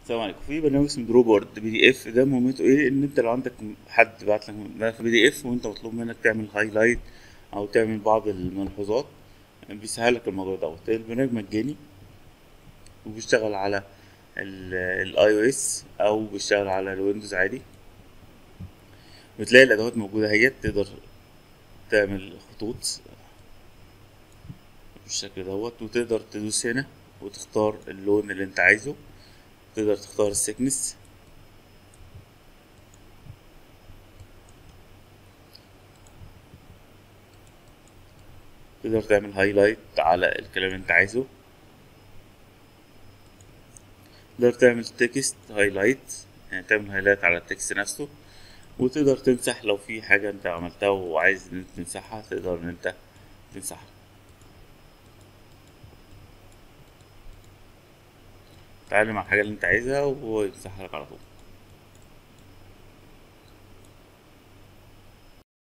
السلام عليكم في برنامج اسمه دروبورد بي دي اف ده مهمته ايه ان انت لو عندك حد بعت لك ملف بي دي اف وانت مطلوب منك تعمل هايلايت او تعمل بعض الملحوظات بيسهل لك الموضوع دوت البرنامج مجاني وبيشتغل على الاي او اس او بيشتغل على الويندوز عادي بتلاقي الادوات موجوده اهيت تقدر تعمل خطوط بالشكل دوت وتقدر تدوس هنا وتختار اللون اللي انت عايزه تقدر تختار السكنس تقدر تعمل هايلايت على الكلام اللي انت عايزه تقدر تعمل تكست هايلايت يعني تعمل هايلايت على التكست نفسه وتقدر تمسح لو في حاجة انت عملتها وعايز ان انت تمسحها تقدر ان انت تمسحها تعلم على الحاجة اللي انت عايزها وهو يمسحها لك على طول